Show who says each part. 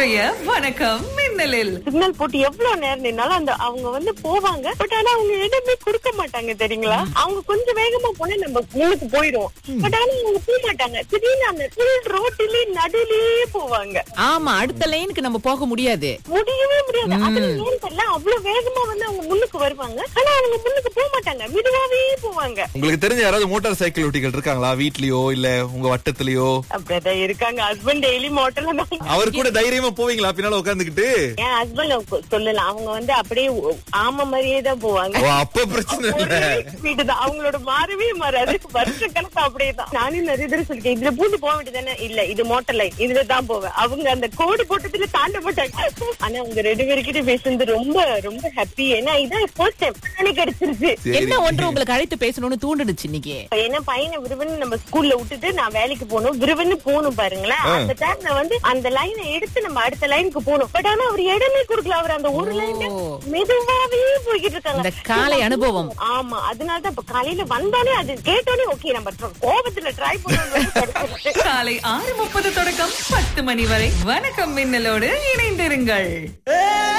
Speaker 1: இன்றைய வணக்கம் மின்னலில்
Speaker 2: சிக்னல் போட்டு எவ்வளவு நேரம் நின்னாலும் அந்த அவங்க வந்து போவாங்க பட் ஆனா அவங்க இடமே கொடுக்க மாட்டாங்க தெரியுங்களா அவங்க கொஞ்சம் வேகமா போனா நம்ம முன்னுக்கு போயிடுவோம் பட் ஆனா அவங்க போக மாட்டாங்க திடீர்னு அந்த ஃபுல் ரோட்டிலே நடுலயே போவாங்க
Speaker 3: ஆமா அடுத்த லைனுக்கு நம்ம போக முடியாது
Speaker 2: முடியவே முடியாது அதுல ஏன் தெரியல அவ்வளவு வேகமா வந்து அவங்க முன்னுக்கு வருவாங்க ஆனா அவங்க முன்னுக்கு போக மாட்டாங்க மெதுவாவே போவாங்க
Speaker 4: உங்களுக்கு தெரிஞ்ச யாராவது மோட்டார் சைக்கிள் ஓட்டிகள் இருக்காங்களா வீட்லயோ இல்ல உங்க வட்டத்திலயோ
Speaker 2: அப்படிதான் இருக்காங்க ஹஸ்பண்ட் டெய்லி மோட்டர்ல தான்
Speaker 4: அவர் கூட தைரியமா போவீங்களா பின்னால உட்காந்துக்கிட்டு
Speaker 2: என் ஹஸ்பண்ட் சொல்லலாம் அவங்க வந்து அப்படியே ஒ- ஆம மாதிரியே தான் போவாங்க
Speaker 4: ஓ அப்ப பிரச்சனை இல்ல
Speaker 2: வீடு தான் அவங்களோட மாறவே மாறாது வருஷ கணக்கு அப்படியே தான் நானும் நிறைய தடவை சொல்லிருக்கேன் இதுல பூந்து போக வேண்டியதானே இல்ல இது மோட்டர் லைன் இதுல தான் போவேன் அவங்க அந்த கோடு போட்டதுல தாண்ட மாட்டாங்க ஆனா அவங்க ரெண்டு பேருக்கிட்ட பேசுனது ரொம்ப ரொம்ப ஹாப்பி ஏன்னா இதான் ஃபர்ஸ்ட் டைம் எனக்கு கிடைச்சிருச்சு
Speaker 4: சரி.
Speaker 3: என்ன ஒன்று உங்களுக்கு அழைத்து பேசணும்னு தூண்டுடுச்சு இன்னைக்கு
Speaker 2: இப்ப என்ன பையனை விருவன்னு நம்ம ஸ்கூல்ல விட்டுட்டு நான் வேலைக்கு போகணும் விருவன்னு போகணும் பாருங்களேன் அந்த டைம்ல வந்து அந்த லைனை எடுத்து நம்ம அடுத்த லைனுக்கு போகணும் பட் ஆனா அவர் இடமே கொடுக்கல அவர் அந்த ஒரு லைன்ல
Speaker 3: ஓ.
Speaker 2: மெதுவாவே போய்கிட்டு இருக்காங்க
Speaker 3: இந்த காலை அனுபவம்
Speaker 2: ஆமா அதனால தான் இப்ப காலையில வந்தாலே அது கேட்டோடனே ஓகே நம்ம tr- கோபத்துல ட்ரை பண்ணணும்
Speaker 1: காலை ஆறு முப்பது தொடக்கம் பத்து மணி வரை வணக்கம் மின்னலோடு இணைந்திருங்கள்